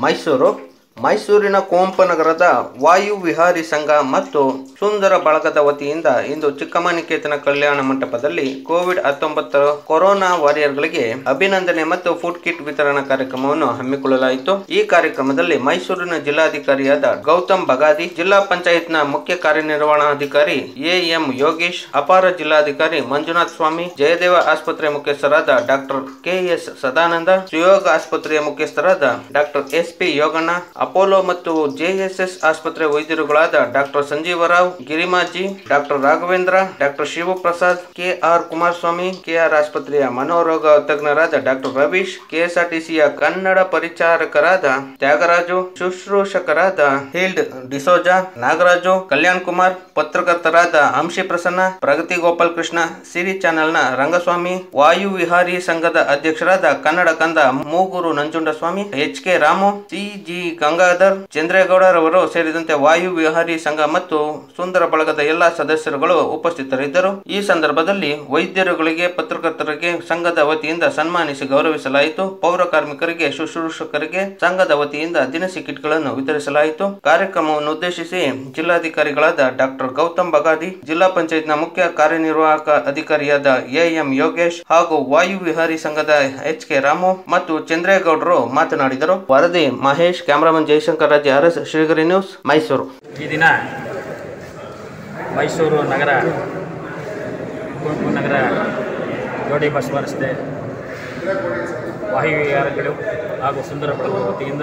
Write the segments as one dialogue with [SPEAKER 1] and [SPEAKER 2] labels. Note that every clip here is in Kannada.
[SPEAKER 1] ಮೈಸೂರು ಮೈಸೂರಿನ ಕುವೆಂಪುನಗರದ ವಾಯು ವಿಹಾರಿ ಸಂಘ ಮತ್ತು ಸುಂದರ ಬಳಗದ ವತಿಯಿಂದ ಇಂದು ಚಿಕ್ಕಮನಿಕೇತನ ಕಲ್ಯಾಣ ಮಂಟಪದಲ್ಲಿ ಕೋವಿಡ್ ಹತ್ತೊಂಬತ್ತರ ಕೊರೋನಾ ವಾರಿಯರ್ಗಳಿಗೆ ಅಭಿನಂದನೆ ಮತ್ತು ಫುಡ್ ಕಿಟ್ ವಿತರಣಾ ಕಾರ್ಯಕ್ರಮವನ್ನು ಹಮ್ಮಿಕೊಳ್ಳಲಾಯಿತು ಈ ಕಾರ್ಯಕ್ರಮದಲ್ಲಿ ಮೈಸೂರಿನ ಜಿಲ್ಲಾಧಿಕಾರಿಯಾದ ಗೌತಮ್ ಬಗಾದಿ ಜಿಲ್ಲಾ ಪಂಚಾಯತ್ನ ಮುಖ್ಯ ಕಾರ್ಯನಿರ್ವಹಣಾಧಿಕಾರಿ ಎ ಎಂ ಯೋಗೇಶ್ ಅಪಾರ ಜಿಲ್ಲಾಧಿಕಾರಿ ಮಂಜುನಾಥ್ ಸ್ವಾಮಿ ಜಯದೇವ ಆಸ್ಪತ್ರೆ ಮುಖ್ಯಸ್ಥರಾದ doctor K S Sadananda Suyoga ಆಸ್ಪತ್ರೆಯ ಮುಖ್ಯಸ್ಥರಾದ doctor S P Yoganna Apollo ಮತ್ತು ಜೆಎಸ್ಎಸ್ ಆಸ್ಪತ್ರೆ ವೈದ್ಯರುಗಳಾದ doctor Sanjeev Rao Girimaji doctor Raghavendra doctor Shivaprasad K R Kumaraswamy KR ಆಸ್ಪತ್ರೆಯ ಮನೋರೋಗ ತಜ್ಞರಾದ ಡಾಕ್ಟರ್ ರವೀಶ್ ಕೆಎಸ್ಆರ್ಟಿಸಿಯ ಕನ್ನಡ ಪರಿಚಾರಕರಾದ ತ್ಯಾಗರಾಜು ಶುಶ್ರೂಷಕರಾದ ಹಿಲ್ಡ್ ಡಿಸೋಜಾ ನಾಗರಾಜು ಕಲ್ಯಾಣ್ ಕುಮಾರ್ ಪತ್ರಕರ್ತರಾದ ಅಂಶಿ ಪ್ರಸನ್ನ ಪ್ರಗತಿ ಗೋಪಾಲ್ ಕೃಷ್ಣ ಸಿರಿ ಚಾನೆಲ್ನ ರಂಗಸ್ವಾಮಿ ವಾಯು ವಿಹಾರಿ ಸಂಘದ ಅಧ್ಯಕ್ಷರಾದ Kannada Kanda Mugur Nanjundaswamy H K Ramu C G Gangadhar ಚಂದ್ರೇಗೌಡರವರು ಸೇರಿದಂತೆ ವಾಯು ವಿಹಾರಿ ಸಂಘ ಮತ್ತು ಸುಂದರ ಬಳಗದ ಎಲ್ಲಾ ಸದಸ್ಯರುಗಳು ಉಪಸ್ಥಿತರಿದ್ದರು ಈ ಸಂದರ್ಭದಲ್ಲಿ ವೈದ್ಯರುಗಳಿಗೆ ಪತ್ರಕರ್ತರಿಗೆ ಸಂಘದ ವತಿಯಿಂದ ಸನ್ಮಾನಿಸಿ ಗೌರವಿಸಲಾಯಿತು ಪೌರ ಕಾರ್ಮಿಕರಿಗೆ ಶುಶ್ರೂಷಕರಿಗೆ ಸಂಘದ ವತಿಯಿಂದ ದಿನಸಿ ಕಿಟ್ಗಳನ್ನು ವಿತರಿಸಲಾಯಿತು ಕಾರ್ಯಕ್ರಮವನ್ನು ಉದ್ದೇಶಿಸಿ ಜಿಲ್ಲಾಧಿಕಾರಿಗಳಾದ ಡಾಕ್ಟರ್ ಗೌತಮ್ ಬಗಾದಿ ಜಿಲ್ಲಾ ಪಂಚಾಯತ್ನ ಮುಖ್ಯ ಕಾರ್ಯನಿರ್ವಾಹಕ ಅಧಿಕಾರಿಯಾದ ಎ ಎಂ ಯೋಗೇಶ್ ಹಾಗೂ ವಾಯು ವಿಹಾರಿ ಸಂಘದ ಎಚ್ ಕೆ ರಾಮು ಮತ್ತು ಚಂದ್ರೇಗೌಡರು ಮಾತನಾಡಿದರು ವರದಿ Mahesh cameraman Jayashankar Raj R S Shrigari news Mysuru
[SPEAKER 2] ಈ ದಿನ ಮೈಸೂರು ನಗರ ಕುವೆಂಪು ನಗರ ಜೋಡಿ ಬಸವ ರಸ್ತೆ ವಾಯುವಿಹಾರಗಳು ಹಾಗೂ ಸುಂದರ ಬಳಗದ ವತಿಯಿಂದ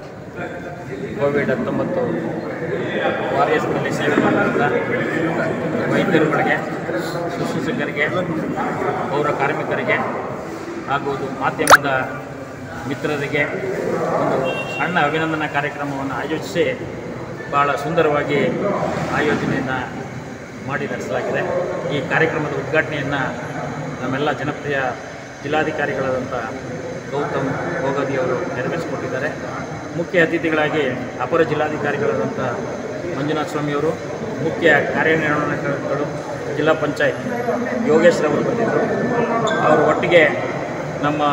[SPEAKER 2] ಕೋವಿಡ್ ಹತ್ತೊಂಬತ್ತು ವಾರಿಯರ್ಸ್ಗಳಲ್ಲಿ ಸೇವೆ ಮಾಡುತ್ತಿದ್ದ ವೈದ್ಯರುಗಳಿಗೆ ಶುಶ್ರೂಷಕರಿಗೆ ಪೌರ ಕಾರ್ಮಿಕರಿಗೆ ಹಾಗೂ ಇದು ಮಾಧ್ಯಮದ ಮಿತ್ರರಿಗೆ ಒಂದು ಸಣ್ಣ ಅಭಿನಂದನಾ ಕಾರ್ಯಕ್ರಮವನ್ನು ಆಯೋಜಿಸಿ ಭಾಳ ಸುಂದರವಾಗಿ ಆಯೋಜನೆಯನ್ನು ಮಾಡಿ ನಡೆಸಲಾಗಿದೆ ಈ ಕಾರ್ಯಕ್ರಮದ ಉದ್ಘಾಟನೆಯನ್ನು ನಮ್ಮೆಲ್ಲ ಜನಪ್ರಿಯ ಜಿಲ್ಲಾಧಿಕಾರಿಗಳಾದಂಥ ಗೌತಮ್ ಭೋಗದಿಯವರು ನೆರವೇರಿಸಿಕೊಟ್ಟಿದ್ದಾರೆ ಮುಖ್ಯ ಅತಿಥಿಗಳಾಗಿ ಅಪರ ಜಿಲ್ಲಾಧಿಕಾರಿಗಳಾದಂಥ ಮಂಜುನಾಥ ಸ್ವಾಮಿಯವರು ಮುಖ್ಯ ಕಾರ್ಯನಿರ್ವಹಣಾಧಿಕಾರಿಗಳು ಜಿಲ್ಲಾ ಪಂಚಾಯತ್ ಯೋಗೇಶ್ರವರು ಬಂದಿದ್ದರು ಅವರು ಒಟ್ಟಿಗೆ ನಮ್ಮ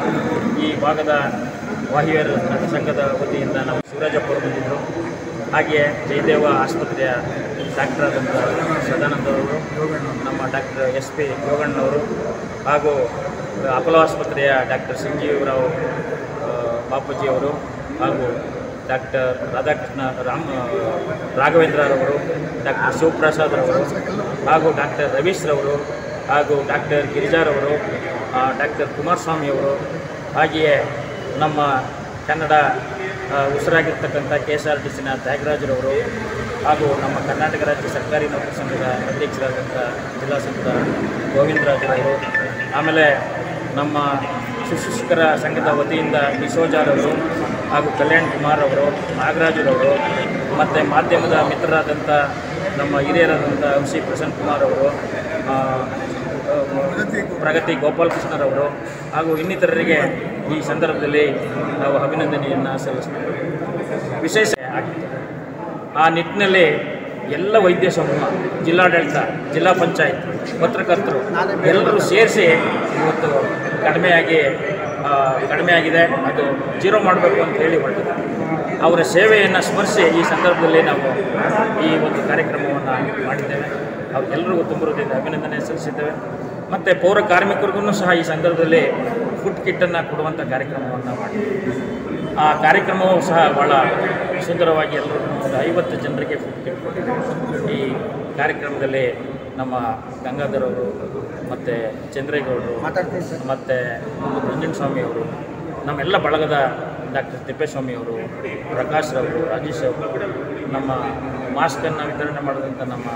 [SPEAKER 2] ಈ ಭಾಗದ ವಾಹಿಯರ್ ಸಂಘದ ವತಿಯಿಂದ ನಾವು ಶಿವರಾಜಪ್ಪ ಅವರು ಬಂದಿದ್ದರು ಹಾಗೆಯೇ ಜಯದೇವ ಆಸ್ಪತ್ರೆಯ ಡಾಕ್ಟರ್ ಆದಂಥ ಸದಾನಂದ ಅವರು ನಮ್ಮ ಡಾಕ್ಟರ್ ಎಸ್ ಪಿ ಯೋಗಣ್ಣವರು ಹಾಗೂ ಅಪೋಲೋ ಆಸ್ಪತ್ರೆಯ ಡಾಕ್ಟರ್ ಸಂಜೀವರಾವ್ ಆ, ಬಾಪೂಜಿ ಅವರು ಹಾಗೂ ಡಾಕ್ಟರ್ ರಾಧಾಕೃಷ್ಣ ರಾಮ್ ರಾಘವೇಂದ್ರರವರು ಡಾಕ್ಟರ್ ಶಿವಪ್ರಸಾದ್ ರವರು ಹಾಗೂ ಡಾಕ್ಟರ್ ರವೀಶ್ ರವರು ಹಾಗೂ ಡಾಕ್ಟರ್ ಗಿರಿಜಾರವರು ಆ, ಡಾಕ್ಟರ್ ಕುಮಾರಸ್ವಾಮಿಯವರು ಹಾಗೆಯೇ ನಮ್ಮ ಕನ್ನಡ ಆ, ಉಸಿರಾಗಿರ್ತಕ್ಕಂಥ ಕೆ ಎಸ್ ಆರ್ ಟಿ ಸಿನ ತ್ಯಾಗರಾಜರವರು ಹಾಗೂ ನಮ್ಮ ಕರ್ನಾಟಕ ರಾಜ್ಯ ಸರ್ಕಾರಿ ನೌಕರ ಸಂಘದ ಅಧ್ಯಕ್ಷರಾದಂಥ ಜಿಲ್ಲಾ ಸಂಘದ ಗೋವಿಂದರಾಜರವರು ಆಮೇಲೆ ನಮ್ಮ ಶುಶ್ರೂಷಕರ ಸಂಘದ ವತಿಯಿಂದ ಡಿಸೋಜಾರವರು ಹಾಗೂ ಕಲ್ಯಾಣ್ ಕುಮಾರ್ ಅವರು ನಾಗರಾಜರವರು ಮತ್ತು ಮಾಧ್ಯಮದ ಮಿತ್ರರಾದಂಥ ನಮ್ಮ ಹಿರಿಯರಾದಂಥ ಸಿ ಪ್ರಸನ್ನ ಕುಮಾರ್ ಅವರು ಆ, ಆ, ಪ್ರಗತಿ ಗೋಪಾಲಕೃಷ್ಣರವರು ಹಾಗೂ ಇನ್ನಿತರರಿಗೆ ಈ ಸಂದರ್ಭದಲ್ಲಿ ನಾವು ಅಭಿನಂದನೆಯನ್ನು ಸಲ್ಲಿಸ್ತೇವೆ ವಿಶೇಷ ಆಗಿತ್ತು ಆ ನಿಟ್ಟಿನಲ್ಲಿ ಎಲ್ಲ ವೈದ್ಯ ಸಮೂಹ ಜಿಲ್ಲಾಡಳಿತ ಜಿಲ್ಲಾ ಪಂಚಾಯತ್ ಪತ್ರಕರ್ತರು ಎಲ್ಲರೂ ಸೇರಿಸಿ ಇವತ್ತು ಕಡಿಮೆಯಾಗಿ ಆ, ಕಡಿಮೆಯಾಗಿದೆ ಅದು ಜೀರೋ ಮಾಡಬೇಕು ಅಂತ ಹೇಳಿ ಹೊರಟಿದ್ದಾರೆ ಅವರ ಸೇವೆಯನ್ನು ಸ್ಮರಿಸಿ ಈ ಸಂದರ್ಭದಲ್ಲಿ ನಾವು ಈ ಒಂದು ಕಾರ್ಯಕ್ರಮವನ್ನು ಮಾಡಿದ್ದೇವೆ ಅವ್ರಿಗೆಲ್ಲರಿಗೂ ತುಂಬ ಹೃದಯದ ಅಭಿನಂದನೆ ಸಲ್ಲಿಸಿದ್ದೇವೆ ಮತ್ತು ಪೌರ ಕಾರ್ಮಿಕರಿಗೂ ಸಹ ಈ ಸಂದರ್ಭದಲ್ಲಿ ಫುಡ್ ಕಿಟ್ಟನ್ನು ಕೊಡುವಂಥ ಕಾರ್ಯಕ್ರಮವನ್ನು ಮಾಡಿದ್ದೇವೆ ಆ ಕಾರ್ಯಕ್ರಮವೂ ಸಹ ಭಾಳ ಸುಂದರವಾಗಿ ಎಲ್ಲರೂ ಒಂದು ಐವತ್ತು ಜನರಿಗೆ ಫುಡ್ ಕಿಟ್ ಕೊಟ್ಟಿದ್ದೇವೆ ಈ ಕಾರ್ಯಕ್ರಮದಲ್ಲಿ ನಮ್ಮ ಗಂಗಾಧರ್ ಅವರು ಮತ್ತು ಚಂದ್ರೇಗೌಡರು ಮತ್ತು ನಂಜನ ಸ್ವಾಮಿ ಅವರು ನಮ್ಮೆಲ್ಲ ಬಳಗದ ಡಾಕ್ಟರ್ ತಿಪ್ಪೇಸ್ವಾಮಿ ಅವರು ಪ್ರಕಾಶ್ ರವರು ರಾಜೇಶ್ ಅವರು ನಮ್ಮ ಮಾಸ್ಕನ್ನು ವಿತರಣೆ ಮಾಡಿದಂಥ ನಮ್ಮ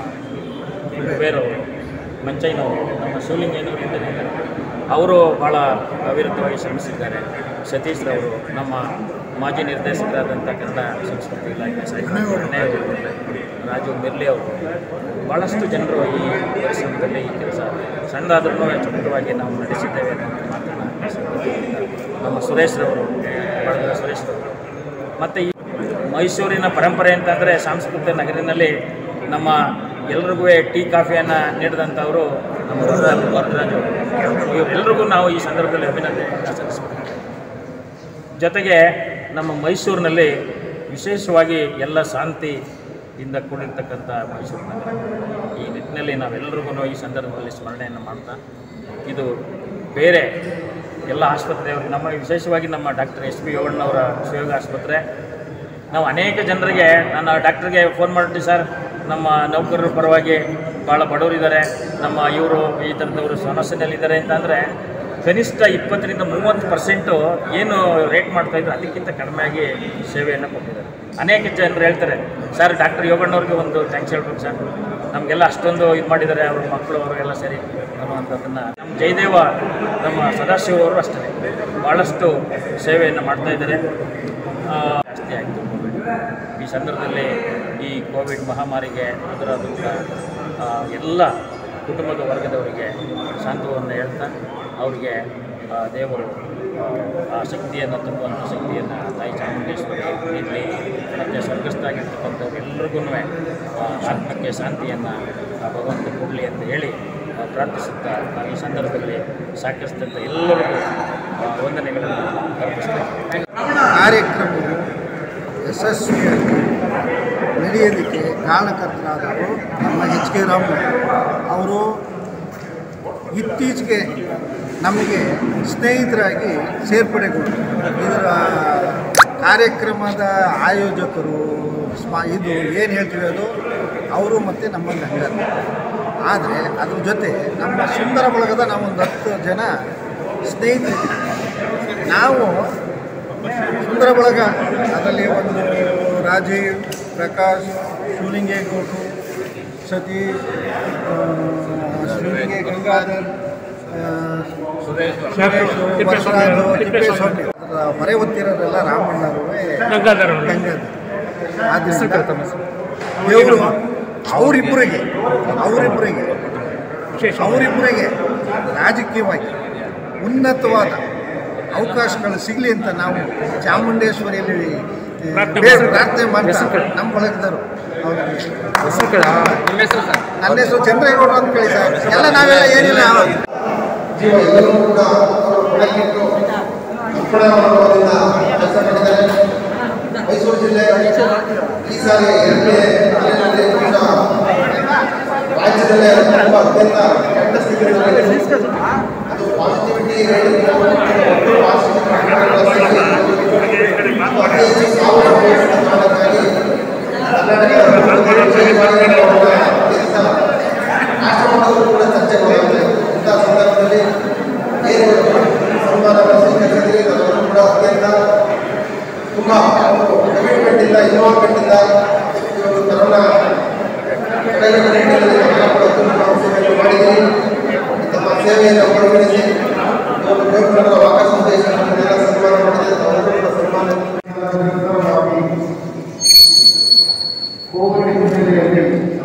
[SPEAKER 2] ಬೇರವರು ಮಂಚಯ್ಯನವರು ನಮ್ಮ ಶಿವಲಿಂಗಯ್ಯನವರು ಇದ್ದಾರೆ ಅವರು ಭಾಳ ಅವಿರತವಾಗಿ ಶ್ರಮಿಸಿದ್ದಾರೆ ಸತೀಶ್ ರವರು ನಮ್ಮ ಮಾಜಿ ನಿರ್ದೇಶಕರಾದಂಥ ಕನ್ನಡ ಸಂಸ್ಕೃತಿ ಇಲಾಖೆ ಸಾಹಿತ್ಯ ಅವರು ರಾಜು ಮಿರ್ಲಿ ಅವರು ಭಾಳಷ್ಟು ಜನರು ಈ ಪರಿಶ್ರಮದಲ್ಲಿ ಈ ಕೆಲಸ ಸಣ್ಣದಾದ್ರೂ ಚೊಕ್ಕವಾಗಿ ನಾವು ನಡೆಸಿದ್ದೇವೆ ಅನ್ನೋ ಮಾತನ್ನು ಈ ಸಂದರ್ಭದಲ್ಲಿ ನಮ್ಮ ಸುರೇಶ್ ರವರು ಬಳಗದ ಸುರೇಶ್ ರವರು ಮತ್ತು ಈ ಮೈಸೂರಿನ ಪರಂಪರೆ ಅಂತಂದರೆ ಸಾಂಸ್ಕೃತಿಕ ನಗರಿನಲ್ಲಿ ನಮ್ಮ ಎಲ್ರಿಗೂ ಟೀ ಕಾಫಿಯನ್ನು ನೀಡಿದಂಥವರು ನಮ್ಮ ವರದರಾಜ್ ವರದರಾಜ್ ಅವರು ಇವರೆಲ್ಲರಿಗೂ ನಾವು ಈ ಸಂದರ್ಭದಲ್ಲಿ ಅಭಿನಂದನೆಯನ್ನು ಸಲ್ಲಿಸ್ಬೇಕು ಜೊತೆಗೆ ನಮ್ಮ ಮೈಸೂರಿನಲ್ಲಿ ವಿಶೇಷವಾಗಿ ಎಲ್ಲ ಶಾಂತಿಯಿಂದ ಕೂಡಿರ್ತಕ್ಕಂಥ ಮೈಸೂರು ನಗರ ಈ ನಿಟ್ಟಿನಲ್ಲಿ ನಾವೆಲ್ಲರಿಗೂ ಈ ಸಂದರ್ಭದಲ್ಲಿ ಸ್ಮರಣೆಯನ್ನು ಮಾಡ್ತಾ ಇದು ಬೇರೆ ಎಲ್ಲ ಆಸ್ಪತ್ರೆಯವರು ನಮ್ಮ ವಿಶೇಷವಾಗಿ ನಮ್ಮ ಡಾಕ್ಟರ್ ಎಸ್ ಪಿ ಯೋಗಣ್ಣವರ ಶಿವಯೋಗ ಆಸ್ಪತ್ರೆ ನಾವು ಅನೇಕ ಜನರಿಗೆ ನಾನು ಡಾಕ್ಟ್ರಿಗೆ ಫೋನ್ ಮಾಡಿದ್ವಿ ಸರ್ ನಮ್ಮ ನೌಕರರ ಪರವಾಗಿ ಭಾಳ ಬಡವರಿದ್ದಾರೆ ನಮ್ಮ ಇವರು ಈ ಥರದವರು ಸಮಸ್ಯೆನಲ್ಲಿದ್ದಾರೆ ಅಂತಂದರೆ ಕನಿಷ್ಠ ಇಪ್ಪತ್ತರಿಂದ ಮೂವತ್ತು ಪರ್ಸೆಂಟು ಏನು ರೇಟ್ ಮಾಡ್ತಾಯಿದ್ರು ಅದಕ್ಕಿಂತ ಕಡಿಮೆಯಾಗಿ ಸೇವೆಯನ್ನು ಕೊಟ್ಟಿದ್ದಾರೆ ಅನೇಕ ಜನರು ಹೇಳ್ತಾರೆ ಸರ್ ಡಾಕ್ಟರ್ ಯೋಗಣ್ಣವ್ರಿಗೆ ಒಂದು ಥ್ಯಾಂಕ್ಸ್ ಹೇಳ್ಬೇಕು ಸರ್ ನಮಗೆಲ್ಲ ಅಷ್ಟೊಂದು ಇದು ಮಾಡಿದ್ದಾರೆ ಅವ್ರ ಮಕ್ಕಳು ಅವರೆಲ್ಲ ಸರಿ ಅನ್ನುವಂಥದ್ದನ್ನು ನಮ್ಮ ಜಯದೇವ ನಮ್ಮ ಸದಾಶಿವ ಅವರು ಅಷ್ಟೇ ಭಾಳಷ್ಟು ಸೇವೆಯನ್ನು ಮಾಡ್ತಾ ಇದ್ದಾರೆ ಆ, ಜಾಸ್ತಿ ಆಯಿತು ಕೋವಿಡ್ ಈ ಸಂದರ್ಭದಲ್ಲಿ ಈ ಕೋವಿಡ್ ಮಹಾಮಾರಿಗೆ ಅದರಾದಂಥ ಆ, ಎಲ್ಲ ಕುಟುಂಬದ ವರ್ಗದವರಿಗೆ ಸಾಂತ್ವವನ್ನು ಹೇಳ್ತಾ ಅವರಿಗೆ ಆ, ದೇವರು ಆ, ಆ ಶಕ್ತಿಯನ್ನು ತುಂಬುವಂಥ ಶಕ್ತಿಯನ್ನು ತಾಯಿ ಚಾಮುಂಡೇಶ್ವರಿ ನೀಡಲಿ ಮತ್ತು ಸ್ವರ್ಗಸ್ಥಾಗಿರ್ತಕ್ಕಂಥವ್ರು ಎಲ್ರಿಗೂ ಆತ್ಮಕ್ಕೆ ಶಾಂತಿಯನ್ನು ಭಗವಂತ ಕೊಡಲಿ ಅಂತ ಹೇಳಿ ಆ, ಪ್ರಾರ್ಥಿಸುತ್ತಾ ನಾನು ಈ ಸಂದರ್ಭದಲ್ಲಿ ಸಾಕಷ್ಟಂತ ಎಲ್ಲರಿಗೂ ಆ, ವಂದನೆಗಳನ್ನು ಅರ್ಪಿಸ್ತೇನೆ
[SPEAKER 3] ಕಾರ್ಯಕ್ರಮವು ಯಶಸ್ವಿಯಾಗಿ ನಡೆಯೋದಕ್ಕೆ ಕಾರಣಕರ್ತರಾದವರು ನಮ್ಮ ಎಚ್ ಕೆ ರಾಮು ಅವರು ಇತ್ತೀಚೆಗೆ ನಮಗೆ ಸ್ನೇಹಿತರಾಗಿ ಸೇರ್ಪಡೆಗೊಂಡು ಇದರ ಕಾರ್ಯಕ್ರಮದ ಆಯೋಜಕರು ಸ್ಮ ಇದು ಏನು ಹೇಳ್ತೀವಿ ಅದು ಅವರು ಮತ್ತು ನಮ್ಮ ಗಂಗ ಆದರೆ ಅದ್ರ ಜೊತೆ ನಮ್ಮ ಸುಂದರ ಬಳಗದ ನಾವೊಂದು ಹತ್ತು ಜನ ಸ್ನೇಹಿತರಿದ್ದೀವಿ ನಾವು ಸುಂದರ ಬಳಗ ಅದರಲ್ಲಿ ಒಂದು ರಾಜೀವ್ ಪ್ರಕಾಶ್ ಶಿವಲಿಂಗೇಗೌಡರು ಸತೀಶ್ ಆ, ಶಿವಲಿಂಗೆ ಗಂಗಾಧರ್ ಆ, ಸುರೇಶ್ ವರ್ಷರಾಜು, ತಿಪ್ಪೇಸ್ವಾಮಿ ಅದರ ಹೊರೆ ಹೊತ್ತಿರೋರೆಲ್ಲ ರಾಮಣ್ಣರು ಗಂಗಾಧರ್ ಆದ್ದರಿಂದ ಇವರು ಅವರಿಬ್ಬರಿಗೆ ಅವರಿಬ್ಬರಿಗೆ ಅವರಿಬ್ಬರಿಗೆ ರಾಜಕೀಯವಾಗಿ ಉನ್ನತವಾದ ಅವಕಾಶಗಳು ಸಿಗಲಿ ಅಂತ ನಾವು ಚಾಮುಂಡೇಶ್ವರಿಯಲ್ಲಿ ಆ, ಬೇಡ ಪ್ರಾರ್ಥನೆ ಮಾಡ್ತಾ ನಮ್ಮ ಬಳಗದವರು ಅವ್ರಿಗೆ ನನ್ನ ಹೆಸರು ಚಂದ್ರೇಗೌಡ ಅಂತ ಕೇಳಿ ಸರ್ ಎಲ್ಲ ನಾವೆಲ್ಲ ಏನಿಲ್ಲ
[SPEAKER 4] ಜೀವ ಎಲ್ಲರೂ ಕೂಡ ಅವರು ಬೆಳಕಿಟ್ಟು ಅರ್ಪಣೆ ಮನೋಭಾವದಿಂದ ಕೆಲಸ ಮಾಡಿದ್ದಾರೆ ಮೈಸೂರು ಜಿಲ್ಲೆ ಈ ಸಾರಿ ಎರಡನೇ ಅಲೆಯಲ್ಲಿ ಕೂಡ ರಾಜ್ಯದಲ್ಲೇ ತುಂಬ ಅತ್ಯಂತ ಕೆಟ್ಟ ಸ್ಥಿತಿಯಲ್ಲಿ ಅದು ಪಾಸಿಟಿವಿಟಿ ರೇಟಿಂಗ್ ಅತಿ ಹೆಚ್ಚು ಸಾವು ಸಂಭವಿಸಿದ ಕಾರಣಕ್ಕಾಗಿ ರಾಷ್ಟ್ರಮಟ್ಟದಲ್ಲೂ ಕೂಡ ಚರ್ಚೆಗಳಾಗಿದೆ ಇಂಥ ಸಂದರ್ಭದಲ್ಲಿ ಏನು ಸಂವಾದವನ್ನು ಸ್ವೀಕರಿಸಿದ್ರಿ ಅದನ್ನು ಕೂಡ ಅತ್ಯಂತ ತುಂಬ ಕಮಿಟ್ಮೆಂಟ್ ಇಂದ ಇನ್ವಾಲ್ವ್ಮೆಂಟ್ ಇಂದ ಈ ಒಂದು ಕರೋನಾ ತಡೆಗಟ್ಟುವ ನಿಟ್ಟಿನಲ್ಲಿ ತಾವೆಲ್ಲ ಕೂಡ ಅತ್ಯುತ್ತಮ ಸೇವೆಯನ್ನು ಮಾಡಿದ್ದೀರಿ ತಮ್ಮ ಸೇವೆಯನ್ನು ಪರಿಗಣಿಸಿ ಈ ಒಂದು ಗೋಕರ್ಣದ ವಾಕ ಸಂದೇಶವನ್ನೆಲ್ಲ ಸನ್ಮಾನ ಮಾಡಿದರೆ ತಾವೆಲ್ಲರೂ ಕೂಡ ಸನ್ಮಾನ ಕೋವಿಡ್ ಹಿನ್ನೆಲೆಯಲ್ಲಿ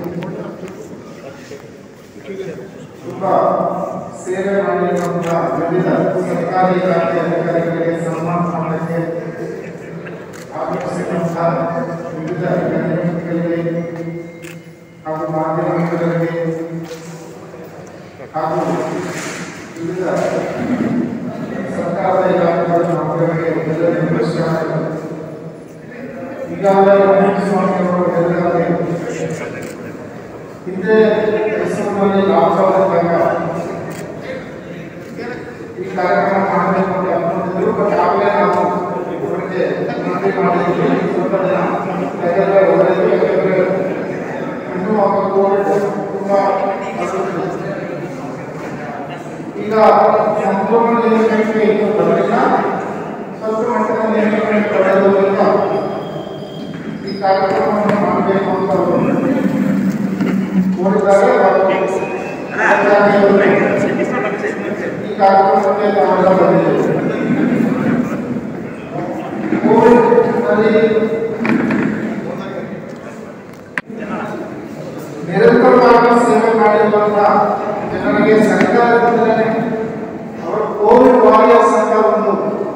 [SPEAKER 4] ತುಂಬ ಸೇವೆ ಮಾಡಿರುವಂತಹ ವಿವಿಧ ಸರ್ಕಾರಿ ಇಲಾಖೆ ಅಧಿಕಾರಿಗಳಿಗೆ ಸನ್ಮಾನ ಮಾಡಲಿಕ್ಕೆ ಆಗಮಿಸಿರುವಂತಹ ವಿವಿಧ ಗಣ್ಯಗಳಿಗೆ ಹಾಗೂ ಮಾಧ್ಯಮ ಮಿತ್ರರಿಗೆ ಹಾಗೂ ವಿವಿಧ ಸರ್ಕಾರದ ಇಲಾಖೆಗಳ ನೌಕರರಿಗೆ ಎಲ್ಲರಿಗೂ ನಮಸ್ಕಾರಗಳು ಈಗಾಗಲೇ ರಮೇಶ್ ಸ್ವಾಮಿ ಅವರು ಹೇಳಿದ್ದಾರೆ ಹಿಂದೆ ಮೈಸೂರಿನಲ್ಲಿ ಲಾಕ್ಡೌನ್ ಇದ್ದಾಗ ಈ ಕಾರ್ಯಕ್ರಮ ಮಾಡಬೇಕು ಅಂತ ಅನ್ಕೊಂಡಿದ್ರು ಬಟ್ ಆಗಲೇ ನಾವು ಅವರಿಗೆ ಮನವಿ ಮಾಡಿದ್ವಿ ಸ್ವಲ್ಪ ಜನ ಯಾಕಂದ್ರೆ ಒಳ್ಳೆಯದು ಯಾಕಂದ್ರೆ ಇನ್ನೂ ಆಗ ಕೋವಿಡ್ ತುಂಬ ಹರಡುತ್ತಿದೆ. ಈಗ ಸಂಪೂರ್ಣ ನಿಯಂತ್ರಣಕ್ಕೆ ಇನ್ನೂ ಬರಲಿಲ್ಲ ಸ್ವಲ್ಪ ಮಟ್ಟದ ನಿಯಂತ್ರಣಕ್ಕೆ ಬರೋದ್ರಿಂದ ಈ ಕಾರ್ಯಕ್ರಮವನ್ನು ಮಾಡಬೇಕು ಅಂತ ಅವರು ಕೋರಿದ್ದಾರೆ ಅದಕ್ಕಾಗಿ ಅವರು ಈ ಕಾರ್ಯಕ್ರಮಕ್ಕೆ ನಾವೆಲ್ಲ ಬಂದಿದ್ದೇವೆ ಕೋವಿಡ್ನಲ್ಲಿ ನಿರಂತರವಾಗಿ ಸೇವೆ ಮಾಡಿರುವಂತಹ ಜನರಿಗೆ ಸರ್ಕಾರದಿಂದಲೇ ಅವರು ಕೋವಿಡ್ ವಾರಿಯರ್ಸ್ ಅಂತ ಒಂದು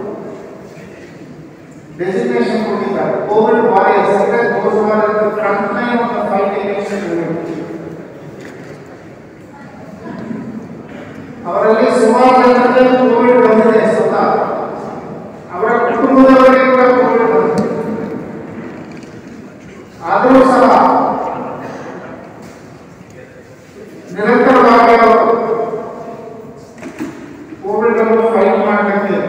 [SPEAKER 4] ಡೆಸಿಗ್ನೇಷನ್ ಕೊಟ್ಟಿದ್ದಾರೆ ಕೋವಿಡ್ ವಾರಿಯರ್ಸ್ ಅಂದ್ರೆ those who are at the front line of the fight against COVID. ಅವರಲ್ಲಿ ಸುಮಾರು ಜನರಿಗೆ ಕೋವಿಡ್ ಬಂದಿದೆ ಸ್ವತಃ ಅವರ ಕುಟುಂಬದವರಿಗೆ ಕೂಡ ಕೋವಿಡ್
[SPEAKER 5] ಕೋವಿಡ್ ಅನ್ನು ಫೈಟ್ ಮಾಡಲಿಕ್ಕೆ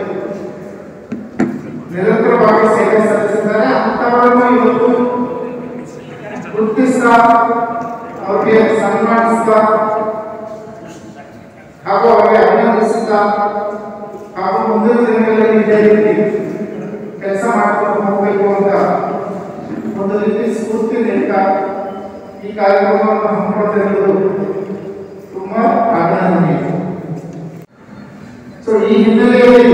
[SPEAKER 5] ನಿರಂತರವಾಗಿ ಸೇವೆ ಸಲ್ಲಿಸಿದ್ದಾರೆ ಅಂತವರನ್ನು ಇವತ್ತು ಗುರುತಿಸ್ತಾ ಅವ್ರಿಗೆ ಸನ್ಮಾನಿಸ್ತಾ ಹಾಗೂ ಅವರಿಗೆ ಅಭಿನಂದಿಸುತ್ತಾ ಹಾಗೂ ಮುಂದಿನ ದಿನಗಳಲ್ಲಿ ಇದೇ ರೀತಿ ಕೆಲಸ ಮಾಡ್ಕೊಂಡು ಹೋಗಬೇಕು ಅಂತ ಒಂದು ರೀತಿ ಸ್ಫೂರ್ತಿ ನೀಡ್ತಾ ಈ ಕಾರ್ಯಕ್ರಮವನ್ನು ಹಮ್ಮಿಕೊಂಡಿರುವುದು ತುಂಬಾ ಅಭಿನಂದನೀಯ ಸೊ ಈ ಹಿನ್ನೆಲೆಯಲ್ಲಿ